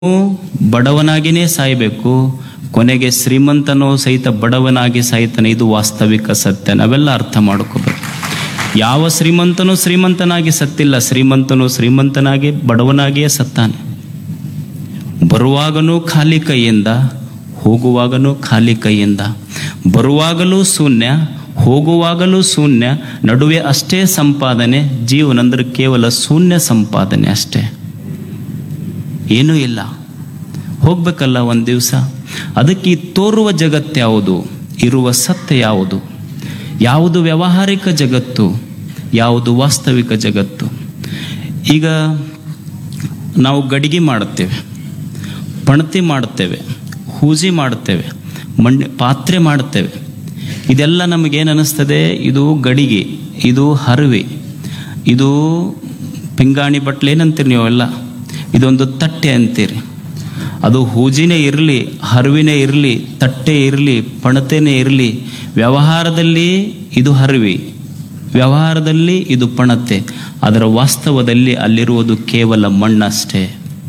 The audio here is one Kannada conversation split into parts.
ಬಡವನಾಗಿನೇ ಸಾಯಬೇಕು ಕೊನೆಗೆ ಶ್ರೀಮಂತನೋ ಸಹಿತ ಬಡವನಾಗಿ ಸಾಯ್ತಾನೆ ಇದು ವಾಸ್ತವಿಕ ಸತ್ಯ ನಾವೆಲ್ಲ ಅರ್ಥ ಮಾಡ್ಕೋಬೇಕು ಯಾವ ಶ್ರೀಮಂತನೂ ಶ್ರೀಮಂತನಾಗಿ ಸತ್ತಿಲ್ಲ ಶ್ರೀಮಂತನು ಶ್ರೀಮಂತನಾಗಿ ಬಡವನಾಗಿಯೇ ಸತ್ತಾನೆ ಬರುವಾಗನೂ ಖಾಲಿ ಕೈಯಿಂದ ಹೋಗುವಾಗನೂ ಖಾಲಿ ಕೈಯಿಂದ ಬರುವಾಗಲೂ ಶೂನ್ಯ ಹೋಗುವಾಗಲೂ ಶೂನ್ಯ ನಡುವೆ ಅಷ್ಟೇ ಸಂಪಾದನೆ ಜೀವನಂದ್ರೆ ಕೇವಲ ಶೂನ್ಯ ಸಂಪಾದನೆ ಅಷ್ಟೇ ಏನೂ ಇಲ್ಲ ಹೋಗ್ಬೇಕಲ್ಲ ಒಂದು ದಿವಸ ಅದಕ್ಕೆ ಈ ತೋರುವ ಜಗತ್ತು ಯಾವುದು ಇರುವ ಸತ್ಯ ಯಾವುದು ಯಾವುದು ವ್ಯಾವಹಾರಿಕ ಜಗತ್ತು ಯಾವುದು ವಾಸ್ತವಿಕ ಜಗತ್ತು ಈಗ ನಾವು ಗಡಿಗೆ ಮಾಡುತ್ತೇವೆ ಪಣತಿ ಮಾಡುತ್ತೇವೆ ಹೂಜಿ ಮಾಡುತ್ತೇವೆ ಮಣ್ಣು ಪಾತ್ರೆ ಮಾಡುತ್ತೇವೆ ಇದೆಲ್ಲ ನಮಗೇನು ಅನ್ನಿಸ್ತದೆ ಇದು ಗಡಿಗೆ ಇದು ಹರವಿ ಇದು ಪಿಂಗಾಣಿ ಬಟ್ಲೆ ಏನಂತೀರಿ ನೀವೆಲ್ಲ ಇದೊಂದು ತಟ್ಟೆ ಅಂತೀರಿ ಅದು ಹೂಜಿನೇ ಇರಲಿ ಹರಿವಿನೇ ಇರಲಿ ತಟ್ಟೆ ಇರಲಿ ಪಣತೆನೇ ಇರಲಿ ವ್ಯವಹಾರದಲ್ಲಿ ಇದು ಹರಿವಿ ವ್ಯವಹಾರದಲ್ಲಿ ಇದು ಪಣತೆ ಅದರ ವಾಸ್ತವದಲ್ಲಿ ಅಲ್ಲಿರುವುದು ಕೇವಲ ಮಣ್ಣಷ್ಟೇ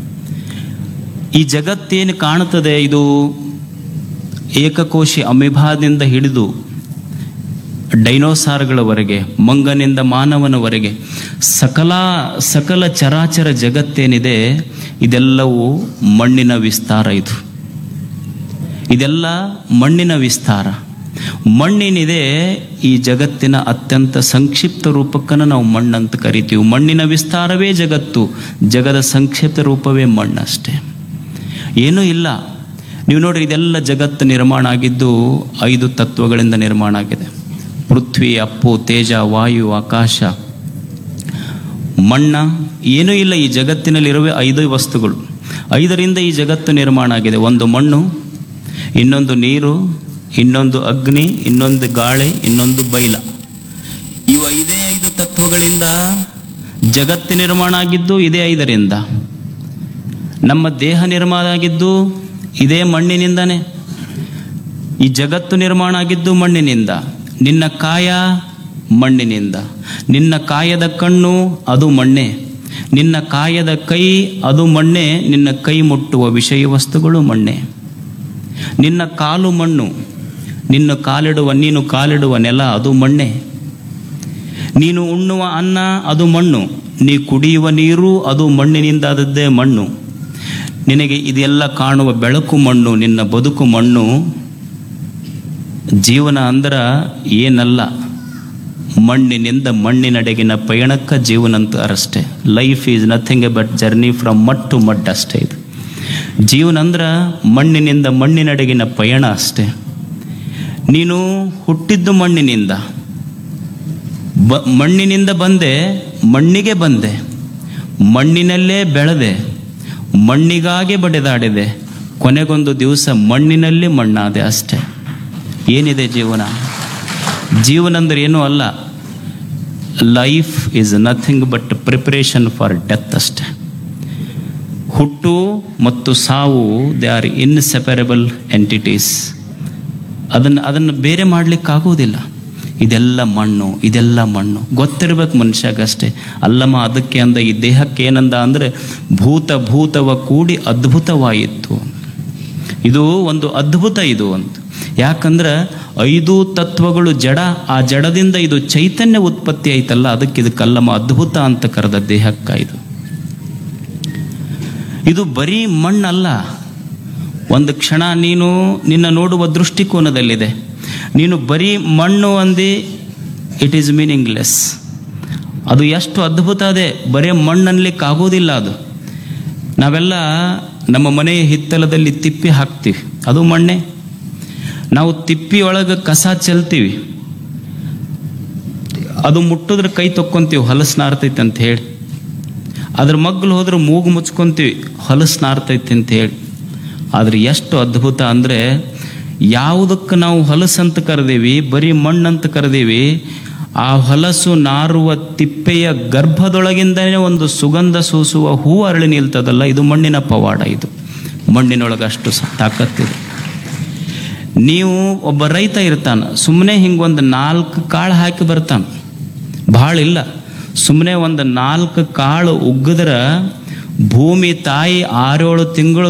ಈ ಜಗತ್ತೇನು ಕಾಣುತ್ತದೆ ಇದು ಏಕಕೋಶಿ ಅಮಿಭಾದಿಂದ ಹಿಡಿದು ಡೈನೋಸಾರ್ಗಳವರೆಗೆ ಮಂಗನಿಂದ ಮಾನವನವರೆಗೆ ಸಕಲ ಸಕಲ ಚರಾಚರ ಜಗತ್ತೇನಿದೆ ಇದೆಲ್ಲವೂ ಮಣ್ಣಿನ ವಿಸ್ತಾರ ಇದು ಇದೆಲ್ಲ ಮಣ್ಣಿನ ವಿಸ್ತಾರ ಮಣ್ಣಿನಿದೆ ಈ ಜಗತ್ತಿನ ಅತ್ಯಂತ ಸಂಕ್ಷಿಪ್ತ ರೂಪಕ್ಕನ್ನು ನಾವು ಮಣ್ಣಂತ ಕರಿತೀವಿ ಮಣ್ಣಿನ ವಿಸ್ತಾರವೇ ಜಗತ್ತು ಜಗದ ಸಂಕ್ಷಿಪ್ತ ರೂಪವೇ ಮಣ್ಣಷ್ಟೇ ಏನೂ ಇಲ್ಲ ನೀವು ನೋಡ್ರಿ ಇದೆಲ್ಲ ಜಗತ್ತು ನಿರ್ಮಾಣ ಆಗಿದ್ದು ಐದು ತತ್ವಗಳಿಂದ ನಿರ್ಮಾಣ ಆಗಿದೆ ಪೃಥ್ವಿ ಅಪ್ಪು ತೇಜ ವಾಯು ಆಕಾಶ ಮಣ್ಣ ಏನೂ ಇಲ್ಲ ಈ ಜಗತ್ತಿನಲ್ಲಿರುವ ಐದು ವಸ್ತುಗಳು ಐದರಿಂದ ಈ ಜಗತ್ತು ನಿರ್ಮಾಣ ಆಗಿದೆ ಒಂದು ಮಣ್ಣು ಇನ್ನೊಂದು ನೀರು ಇನ್ನೊಂದು ಅಗ್ನಿ ಇನ್ನೊಂದು ಗಾಳಿ ಇನ್ನೊಂದು ಬೈಲ ಇವು ಐದೇ ಐದು ತತ್ವಗಳಿಂದ ಜಗತ್ತು ನಿರ್ಮಾಣ ಆಗಿದ್ದು ಇದೇ ಐದರಿಂದ ನಮ್ಮ ದೇಹ ನಿರ್ಮಾಣ ಆಗಿದ್ದು ಇದೇ ಮಣ್ಣಿನಿಂದನೇ ಈ ಜಗತ್ತು ನಿರ್ಮಾಣ ಆಗಿದ್ದು ಮಣ್ಣಿನಿಂದ ನಿನ್ನ ಕಾಯ ಮಣ್ಣಿನಿಂದ ನಿನ್ನ ಕಾಯದ ಕಣ್ಣು ಅದು ಮಣ್ಣೆ ನಿನ್ನ ಕಾಯದ ಕೈ ಅದು ಮಣ್ಣೆ ನಿನ್ನ ಕೈ ಮುಟ್ಟುವ ವಿಷಯ ವಸ್ತುಗಳು ಮಣ್ಣೆ ನಿನ್ನ ಕಾಲು ಮಣ್ಣು ನಿನ್ನ ಕಾಲಿಡುವ ನೀನು ಕಾಲಿಡುವ ನೆಲ ಅದು ಮಣ್ಣೆ ನೀನು ಉಣ್ಣುವ ಅನ್ನ ಅದು ಮಣ್ಣು ನೀ ಕುಡಿಯುವ ನೀರು ಅದು ಮಣ್ಣಿನಿಂದಾದದ್ದೇ ಮಣ್ಣು ನಿನಗೆ ಇದೆಲ್ಲ ಕಾಣುವ ಬೆಳಕು ಮಣ್ಣು ನಿನ್ನ ಬದುಕು ಮಣ್ಣು ಜೀವನ ಅಂದ್ರ ಏನಲ್ಲ ಮಣ್ಣಿನಿಂದ ಮಣ್ಣಿನಡೆಗಿನ ಪಯಣಕ್ಕ ಜೀವನ ಅಂತ ಅಷ್ಟೇ life is nothing but journey from mud to mud ಅಷ್ಟೇ ಇದು ಜೀವನ ಅಂದ್ರ ಮಣ್ಣಿನಿಂದ ಮಣ್ಣಿನಡೆಗಿನ ಪಯಣ ಅಷ್ಟೇ ನೀನು ಹುಟ್ಟಿದ್ದು ಮಣ್ಣಿನಿಂದ ಬ ಮಣ್ಣಿನಿಂದ ಬಂದೆ ಮಣ್ಣಿಗೆ ಬಂದೆ ಮಣ್ಣಿನಲ್ಲೇ ಬೆಳೆದೆ ಮಣ್ಣಿಗಾಗಿ ಬಡಿದಾಡಿದೆ ಕೊನೆಗೊಂದು ದಿವಸ ಮಣ್ಣಿನಲ್ಲಿ ಮಣ್ಣಾದೆ ಅಷ್ಟೇ ಏನಿದೆ ಜೀವನ ಜೀವನ ಅಂದ್ರೆ ಏನೂ ಅಲ್ಲ life is nothing but preparation for death ಅಷ್ಟೇ ಹುಟ್ಟು ಮತ್ತು ಸಾವು ದೇ ಆರ್ ಇನ್ಸೆಪರೇಬಲ್ ಎಂಟಿಟೀಸ್ ಅದನ್ನು ಅದನ್ನು ಬೇರೆ ಮಾಡಲಿಕ್ಕಾಗೋದಿಲ್ಲ ಇದೆಲ್ಲ ಮಣ್ಣು ಇದೆಲ್ಲ ಮಣ್ಣು ಗೊತ್ತಿರ್ಬೇಕು ಮನುಷ್ಯಗಷ್ಟೇ ಅಲ್ಲಮ್ಮ ಅದಕ್ಕೆ ಅಂದ ಈ ದೇಹಕ್ಕೆ ಏನಂದ ಅಂದರೆ ಭೂತ ಭೂತವ ಕೂಡಿ ಅದ್ಭುತವಾಯಿತು ಇದು ಒಂದು ಅದ್ಭುತ ಇದು ಅಂತ ಯಾಕಂದ್ರೆ ಐದು ತತ್ವಗಳು ಜಡ ಆ ಜಡದಿಂದ ಇದು ಚೈತನ್ಯ ಉತ್ಪತ್ತಿ ಆಯ್ತಲ್ಲ ಅದಕ್ಕೆ ಇದು ಕಲ್ಲಮ್ಮ ಅದ್ಭುತ ಅಂತ ಕರೆದ ದೇಹಕ್ಕ ಇದು ಇದು ಬರೀ ಮಣ್ಣಲ್ಲ ಒಂದು ಕ್ಷಣ ನೀನು ನಿನ್ನ ನೋಡುವ ದೃಷ್ಟಿಕೋನದಲ್ಲಿದೆ ನೀನು ಬರೀ ಮಣ್ಣು ಅಂದಿ ಇಟ್ ಈಸ್ ಮೀನಿಂಗ್ಲೆಸ್ ಅದು ಎಷ್ಟು ಅದ್ಭುತ ಅದೇ ಬರೀ ಮಣ್ಣನ್ಲಿಕ್ಕೆ ಆಗೋದಿಲ್ಲ ಅದು ನಾವೆಲ್ಲ ನಮ್ಮ ಮನೆಯ ಹಿತ್ತಲದಲ್ಲಿ ತಿಪ್ಪಿ ಹಾಕ್ತೀವಿ ಅದು ಮಣ್ಣೆ ನಾವು ತಿಪ್ಪಿ ಒಳಗೆ ಕಸ ಚೆಲ್ತೀವಿ ಅದು ಮುಟ್ಟಿದ್ರೆ ಕೈ ತೊಕ್ಕೊಂತೀವಿ ಹೊಲಸು ನಾರ್ತೈತೆ ಅಂತ ಹೇಳಿ ಅದ್ರ ಮಗ್ಲು ಹೋದ್ರೆ ಮೂಗು ಮುಚ್ಕೊಂತೀವಿ ಹೊಲಸು ನಾರ್ತೈತೆ ಅಂತ ಹೇಳಿ ಆದ್ರೆ ಎಷ್ಟು ಅದ್ಭುತ ಅಂದರೆ ಯಾವುದಕ್ಕೆ ನಾವು ಹೊಲಸು ಅಂತ ಕರೆದೀವಿ ಬರೀ ಮಣ್ಣಂತ ಕರೆದೀವಿ ಆ ಹೊಲಸು ನಾರುವ ತಿಪ್ಪೆಯ ಗರ್ಭದೊಳಗಿಂದನೇ ಒಂದು ಸುಗಂಧ ಸೂಸುವ ಹೂ ಅರಳಿ ನಿಲ್ತದಲ್ಲ ಇದು ಮಣ್ಣಿನ ಪವಾಡ ಇದು ಮಣ್ಣಿನೊಳಗೆ ಅಷ್ಟು ಸ- ತಾಕತ್ತಿದೆ ನೀವು ಒಬ್ಬ ರೈತ ಇರ್ತಾನೆ ಸುಮ್ಮನೆ ಹಿಂಗೊಂದು ನಾಲ್ಕು ಕಾಳು ಹಾಕಿ ಬರ್ತಾನೆ ಭಾಳ ಇಲ್ಲ ಸುಮ್ಮನೆ ಒಂದು ನಾಲ್ಕು ಕಾಳು ಉಗ್ಗದ್ರ ಭೂಮಿ ತಾಯಿ ಆರೇಳು ತಿಂಗಳು